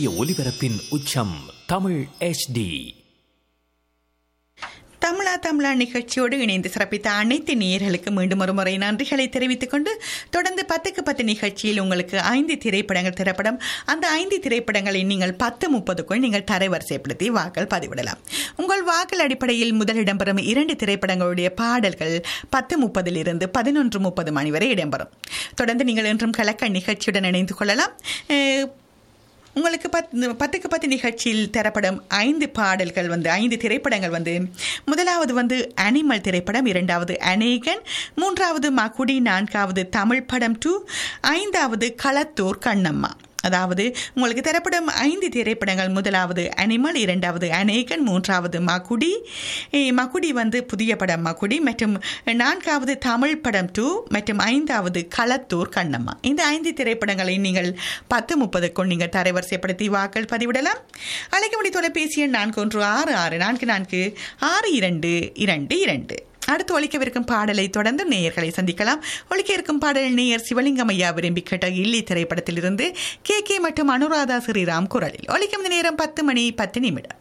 ஒலிபரப்பின் உச்சம் தமிழ் HD தமிழா தமிழா நிகழ்ச்சியோடு இணைந்து சிறப்பித்த அனைத்து நேயர்களுக்கு மீண்டும் ஒரு முறை நன்றிகளை தெரிவித்துக் கொண்டு தொடர்ந்து பத்துக்கு பத்து நிகழ்ச்சியில் உங்களுக்கு ஐந்து திரைப்படங்கள் திரைப்படம் அந்த ஐந்து திரைப்படங்களை நீங்கள் பத்து முப்பதுக்குள் நீங்கள் தரைவரிசைப்படுத்தி வாக்கள் பதிவிடலாம் உங்கள் வாக்கள் அடிப்படையில் முதல் இடம்பெறும் இரண்டு திரைப்படங்களுடைய பாடல்கள் பத்து முப்பதில் இருந்து பதினொன்று முப்பது மணி வரை இடம்பெறும் தொடர்ந்து நீங்கள் இன்றும் கலக்க நிகழ்ச்சியுடன் இணைந்து கொள்ளலாம் அஹ், உங்களுக்கு பத் பத்துக்கு பத்து நிகழ்ச்சியில் தரப்படும் ஐந்து பாடல்கள் வந்து ஐந்து திரைப்படங்கள் வந்து முதலாவது வந்து அனிமல் திரைப்படம் இரண்டாவது அநேகன் மூன்றாவது மகுடி நான்காவது தமிழ் படம் டூ ஐந்தாவது களத்தூர் கண்ணம்மா அதாவது உங்களுக்கு தரப்படும் ஐந்து திரைப்படங்கள் முதலாவது அனிமல் இரண்டாவது அநேகன் மூன்றாவது மகுடி eh, மகுடி வந்து புதிய படம் மகுடி மற்றும் நான்காவது தமிழ் படம் டூ மற்றும் ஐந்தாவது களத்தூர் கண்ணம்மா இந்த ஐந்து திரைப்படங்களை நீங்கள் பத்து முப்பதுக்குள் நீங்கள் தரைவரிசைப்படுத்தி வாக்கள் பதிவிடலாம் அழைக்கமணி தொலைபேசி எண் நான்கு ஒன்று ஆறு ஆறு நான்கு நான்கு ஆறு இரண்டு இரண்டு இரண்டு அடுத்து ஒழிக்கவிருக்கும் பாடலை தொடர்ந்து நேயர்களை சந்திக்கலாம் ஒழிக்க இருக்கும் பாடல் நேயர் சிவலிங்கம் ஐயா விரும்பி கேட்ட இல்லி திரைப்படத்திலிருந்து கே கே மற்றும் அனுராதா ஸ்ரீராம் குரலில் ஒழிக்கும் நேரம் பத்து மணி பத்து நிமிடம்